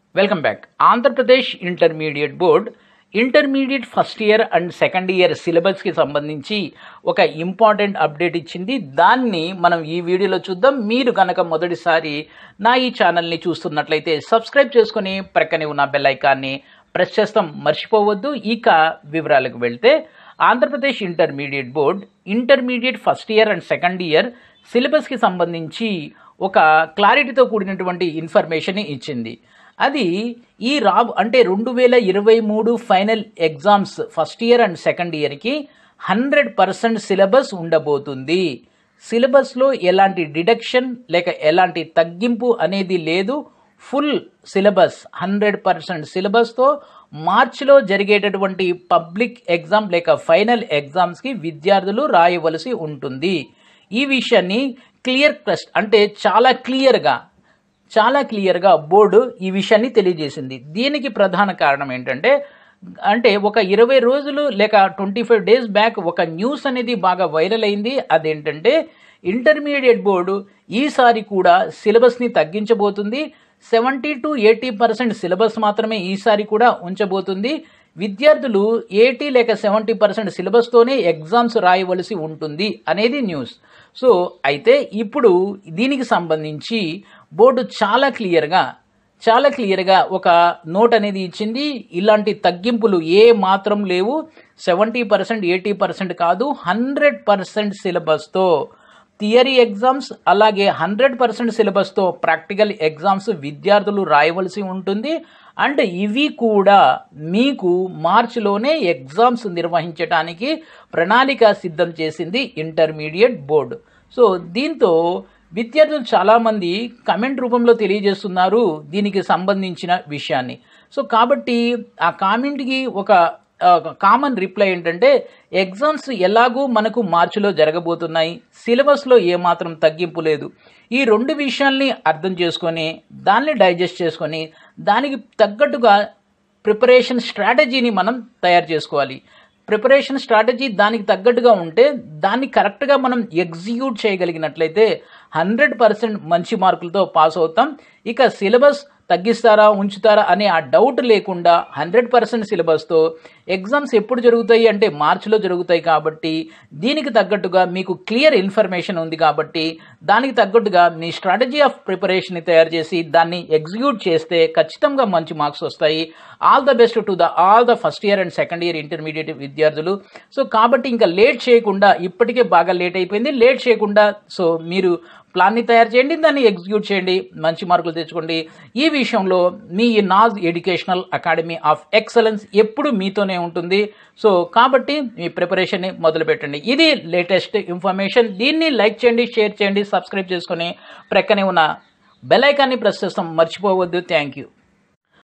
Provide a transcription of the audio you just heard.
welcome back Andhra Pradesh intermediate board intermediate first year and second year సిలబస్కి సంబంధించి ఒక important update ఇచ్చింది దాన్ని మనం ఈ వీడియోలో చూద్దాం మీరు కనుక మొదటిసారి నా ఈ ఛానల్ని చూస్తున్నట్లయితే సబ్స్క్రైబ్ చేసుకొని ప్రక్కనే ఉన్న బెల్ ఐకాన్ని ప్రెస్ చేస్తాం మర్చిపోవద్దు ఇక వివరాలకు వెళ్తే Andhra Pradesh intermediate board intermediate first year and second year సిలబస్కి సంబంధించి ఒక క్లారిటీతో కూడినటువంటి ఇన్ఫర్మేషన్ ఇచ్చింది అది ఈ రాబ్ అంటే రెండు వేల ఇరవై మూడు final exams first year and second ఇయర్కి హండ్రెడ్ పర్సెంట్ సిలబస్ ఉండబోతుంది సిలబస్లో ఎలాంటి డిడక్షన్ లేక ఎలాంటి తగ్గింపు అనేది లేదు ఫుల్ సిలబస్ హండ్రెడ్ పర్సెంట్ సిలబస్తో మార్చిలో జరిగేటటువంటి పబ్లిక్ ఎగ్జామ్ లేక ఫైనల్ ఎగ్జామ్స్కి విద్యార్థులు రాయవలసి ఉంటుంది ఈ విషయాన్ని క్లియర్ క్వెస్ట్ అంటే చాలా క్లియర్గా చాలా క్లియర్గా బోర్డు ఈ విషయాన్ని తెలియజేసింది దీనికి ప్రధాన కారణం ఏంటంటే అంటే ఒక ఇరవై రోజులు లేక ట్వంటీ ఫైవ్ డేస్ బ్యాక్ ఒక న్యూస్ అనేది బాగా వైరల్ అయింది అదేంటంటే ఇంటర్మీడియట్ బోర్డు ఈసారి కూడా సిలబస్ని తగ్గించబోతుంది seventy to eighty percent syllabus మాత్రమే ఈసారి కూడా ఉంచబోతుంది విద్యార్థులు ఎయిటీ లేక సెవెంటీ పర్సెంట్ సిలబస్తోనే ఎగ్జామ్స్ రాయవలసి ఉంటుంది అనేది న్యూస్ సో అయితే ఇప్పుడు దీనికి సంబంధించి బోర్డు చాలా క్లియర్గా చాలా క్లియర్గా ఒక నోట్ అనేది ఇచ్చింది ఇలాంటి తగ్గింపులు ఏ మాత్రం లేవు సెవెంటీ పర్సెంట్ ఎయిటీ పర్సెంట్ కాదు హండ్రెడ్ పర్సెంట్ సిలబస్తో థియరీ ఎగ్జామ్స్ అలాగే హండ్రెడ్ పర్సెంట్ సిలబస్తో ప్రాక్టికల్ ఎగ్జామ్స్ విద్యార్థులు రాయవలసి ఉంటుంది అండ్ ఇవి కూడా మీకు మార్చిలోనే ఎగ్జామ్స్ నిర్వహించడానికి ప్రణాళిక సిద్ధం చేసింది ఇంటర్మీడియట్ బోర్డు సో దీంతో విద్యార్థులు చాలామంది కమెంట్ రూపంలో తెలియజేస్తున్నారు దీనికి సంబంధించిన విషయాన్ని సో కాబట్టి ఆ కామెంట్కి ఒక కామన్ రిప్లై ఏంటంటే ఎగ్జామ్స్ ఎలాగూ మనకు మార్చిలో జరగబోతున్నాయి సిలబస్లో ఏమాత్రం తగ్గింపు లేదు ఈ రెండు విషయాల్ని అర్థం చేసుకొని దాన్ని డైజెస్ట్ చేసుకొని దానికి తగ్గట్టుగా ప్రిపరేషన్ స్ట్రాటజీని మనం తయారు చేసుకోవాలి ప్రిపరేషన్ స్ట్రాటజీ దానికి తగ్గట్టుగా ఉంటే దాన్ని కరెక్ట్గా మనం ఎగ్జిక్యూట్ చేయగలిగినట్లయితే హండ్రెడ్ పర్సెంట్ మంచి మార్కులతో పాస్ అవుతాం ఇక సిలబస్ తగ్గిస్తారా ఉంచుతారా అనే ఆ డౌట్ లేకుండా హండ్రెడ్ పర్సెంట్ సిలబస్తో ఎగ్జామ్స్ ఎప్పుడు జరుగుతాయి అంటే మార్చిలో జరుగుతాయి కాబట్టి దీనికి తగ్గట్టుగా మీకు క్లియర్ ఇన్ఫర్మేషన్ ఉంది కాబట్టి దానికి తగ్గట్టుగా మీ స్ట్రాటజీ ఆఫ్ ప్రిపరేషన్ని తయారు చేసి దాన్ని ఎగ్జిక్యూట్ చేస్తే ఖచ్చితంగా మంచి మార్క్స్ వస్తాయి all the best to the all the first year and second year intermediate విద్యార్థులు సో కాబట్టి ఇంకా లేట్ చేయకుండా ఇప్పటికే బాగా లేట్ అయిపోయింది లేట్ చేయకుండా సో మీరు ప్లాన్ని తయారు చేయండి దాన్ని ఎగ్జిక్యూట్ చేయండి మంచి మార్కులు తెచ్చుకోండి ఈ విషయంలో మీ Naz educational academy of excellence ఎప్పుడు మీతోనే ఉంటుంది సో కాబట్టి మీ ప్రిపరేషన్ని మొదలు పెట్టండి ఇది లేటెస్ట్ ఇన్ఫర్మేషన్ దీన్ని లైక్ చేయండి షేర్ చేయండి సబ్స్క్రైబ్ చేసుకొని ప్రక్కనే ఉన్న బెల్ ఐకాన్ని ప్రెస్ చేస్తాం మర్చిపోవద్దు థ్యాంక్ యూ